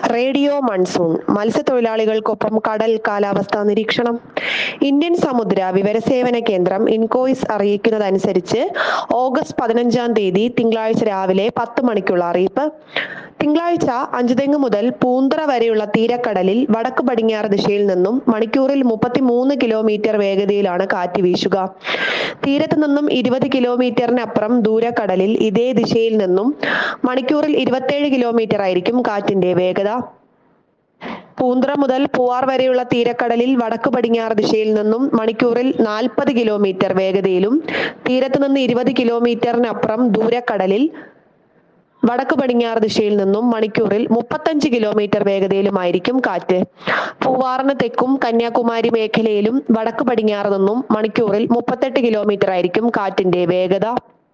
radio monsoon മത്സ്യത്തൊഴിലാളികൾക്കൊപ്പം കടൽ കാലാവസ്ഥാ നിരീക്ഷണം ഇന്ത്യൻ സമുദ്ര വിവരസേവന കേന്ദ്രം ഇൻകോയിസ് അറിയിക്കുന്നതനുസരിച്ച് ഓഗസ്റ്റ് പതിനഞ്ചാം തീയതി തിങ്കളാഴ്ച രാവിലെ പത്ത് മണിക്കുള്ള അറിയിപ്പ് തിങ്കളാഴ്ച അഞ്ചുതെങ്ങ് മുതൽ പൂന്തറ വരെയുള്ള തീരക്കടലിൽ വടക്ക് പടിഞ്ഞാറ് ദിശയിൽ നിന്നും മണിക്കൂറിൽ മുപ്പത്തിമൂന്ന് കിലോമീറ്റർ വേഗതയിലാണ് കാറ്റ് വീശുക തീരത്ത് നിന്നും ഇരുപത് കിലോമീറ്ററിനപ്പുറം ദൂരക്കടലിൽ ഇതേ ദിശയിൽ നിന്നും മണിക്കൂറിൽ ഇരുപത്തേഴ് കിലോമീറ്റർ ആയിരിക്കും കാറ്റിന്റെ വേഗത പൂന്തറ മുതൽ പൂവാർ വരെയുള്ള തീരക്കടലിൽ വടക്ക് പടിഞ്ഞാറ് ദിശയിൽ നിന്നും മണിക്കൂറിൽ നാൽപ്പത് കിലോമീറ്റർ വേഗതയിലും തീരത്ത് നിന്ന് ഇരുപത് കിലോമീറ്ററിനപ്പുറം ദൂരക്കടലിൽ വടക്ക് പടിഞ്ഞാറ് ദിശയിൽ നിന്നും മണിക്കൂറിൽ മുപ്പത്തഞ്ച് കിലോമീറ്റർ വേഗതയിലുമായിരിക്കും കാറ്റ് പൂവാറിന് തെക്കും കന്യാകുമാരി മേഖലയിലും വടക്ക് പടിഞ്ഞാറ് നിന്നും മണിക്കൂറിൽ മുപ്പത്തെട്ട് കിലോമീറ്റർ ആയിരിക്കും കാറ്റിന്റെ വേഗത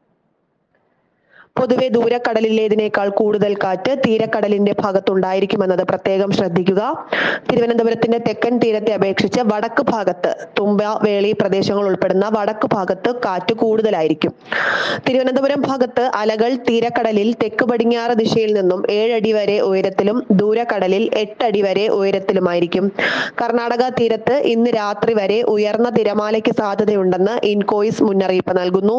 പൊതുവെ ദൂരക്കടലിലേതിനേക്കാൾ കൂടുതൽ കാറ്റ് തീരക്കടലിന്റെ ഭാഗത്തുണ്ടായിരിക്കുമെന്നത് പ്രത്യേകം ശ്രദ്ധിക്കുക തിരുവനന്തപുരത്തിന്റെ തെക്കൻ തീരത്തെ അപേക്ഷിച്ച് വടക്ക് ഭാഗത്ത് തുമ്പ വേളി പ്രദേശങ്ങൾ ഉൾപ്പെടുന്ന വടക്ക് ഭാഗത്ത് കാറ്റ് കൂടുതലായിരിക്കും തിരുവനന്തപുരം ഭാഗത്ത് അലകൾ തീരക്കടലിൽ തെക്ക് പടിഞ്ഞാറ് ദിശയിൽ നിന്നും ഏഴടി വരെ ഉയരത്തിലും ദൂരക്കടലിൽ എട്ടടി വരെ ഉയരത്തിലുമായിരിക്കും കർണാടക തീരത്ത് ഇന്ന് രാത്രി വരെ ഉയർന്ന തിരമാലയ്ക്ക് സാധ്യതയുണ്ടെന്ന് ഇൻകോയിസ് മുന്നറിയിപ്പ് നൽകുന്നു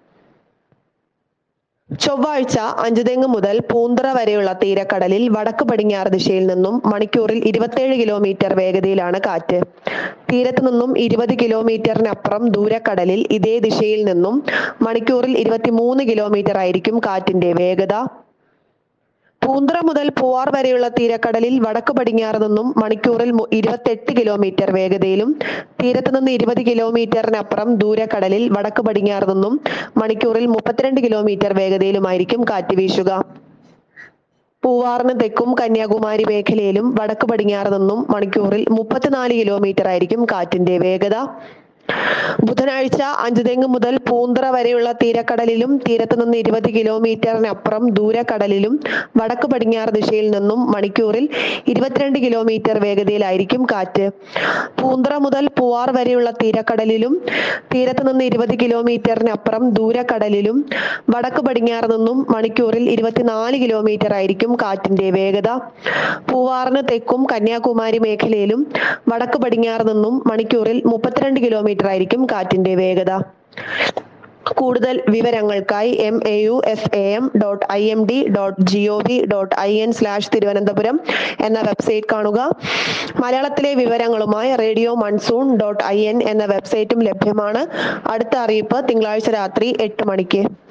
ചൊവ്വാഴ്ച അഞ്ചുതെങ്ങ് മുതൽ പൂന്തറ വരെയുള്ള തീരക്കടലിൽ വടക്ക് പടിഞ്ഞാറ് ദിശയിൽ നിന്നും മണിക്കൂറിൽ ഇരുപത്തേഴ് കിലോമീറ്റർ വേഗതയിലാണ് കാറ്റ് തീരത്ത് നിന്നും ഇരുപത് കിലോമീറ്ററിനപ്പുറം ദൂരക്കടലിൽ ഇതേ ദിശയിൽ നിന്നും മണിക്കൂറിൽ ഇരുപത്തിമൂന്ന് കിലോമീറ്റർ ആയിരിക്കും കാറ്റിന്റെ വേഗത പൂന്തറ മുതൽ പൂവാർ വരെയുള്ള തീരക്കടലിൽ വടക്ക് പടിഞ്ഞാറ് നിന്നും മണിക്കൂറിൽ മു- ഇരുപത്തെട്ട് കിലോമീറ്റർ വേഗതയിലും തീരത്ത് നിന്ന് ഇരുപത് കിലോമീറ്ററിനപ്പുറം ദൂരക്കടലിൽ വടക്ക് പടിഞ്ഞാറ് നിന്നും മണിക്കൂറിൽ മുപ്പത്തിരണ്ട് കിലോമീറ്റർ വേഗതയിലുമായിരിക്കും കാറ്റ് വീശുക പൂവാറിന് തെക്കും കന്യാകുമാരി മേഖലയിലും വടക്ക് പടിഞ്ഞാറ് നിന്നും മണിക്കൂറിൽ മുപ്പത്തിനാല് കിലോമീറ്റർ ആയിരിക്കും കാറ്റിന്റെ വേഗത ബുധനാഴ്ച അഞ്ചുതെങ്ങ് മുതൽ പൂന്തറ വരെയുള്ള തീരക്കടലിലും തീരത്ത് നിന്ന് ഇരുപത് കിലോമീറ്ററിനപ്പുറം ദൂരക്കടലിലും വടക്ക് പടിഞ്ഞാറ് ദിശയിൽ നിന്നും മണിക്കൂറിൽ ഇരുപത്തിരണ്ട് കിലോമീറ്റർ വേഗതയിലായിരിക്കും കാറ്റ് പൂന്തറ മുതൽ പൂവാർ വരെയുള്ള തീരക്കടലിലും തീരത്ത് നിന്ന് ഇരുപത് കിലോമീറ്ററിനപ്പുറം ദൂരക്കടലിലും വടക്ക് പടിഞ്ഞാറ് നിന്നും മണിക്കൂറിൽ ഇരുപത്തിനാല് കിലോമീറ്റർ ആയിരിക്കും കാറ്റിന്റെ വേഗത പൂവാറിന് തെക്കും കന്യാകുമാരി മേഖലയിലും വടക്ക് പടിഞ്ഞാറ് നിന്നും മണിക്കൂറിൽ മുപ്പത്തിരണ്ട് കിലോമീറ്റർ ആയിരിക്കും കാറ്റിന്റെ വേഗത കൂടുതൽ വിവരങ്ങൾക്കായി M A U S A M dot I M D dot G O V dot I N slash Thiruvananthapuram എന്ന വെബ്സൈറ്റ് കാണുക മലയാളത്തിലെ വിവരങ്ങളുമായി radio monsoon dot I N എന്ന വെബ്സൈറ്റും ലഭ്യമാണ് അടുത്ത അറിയിപ്പ് തിങ്കളാഴ്ച രാത്രി എട്ട് മണിക്ക്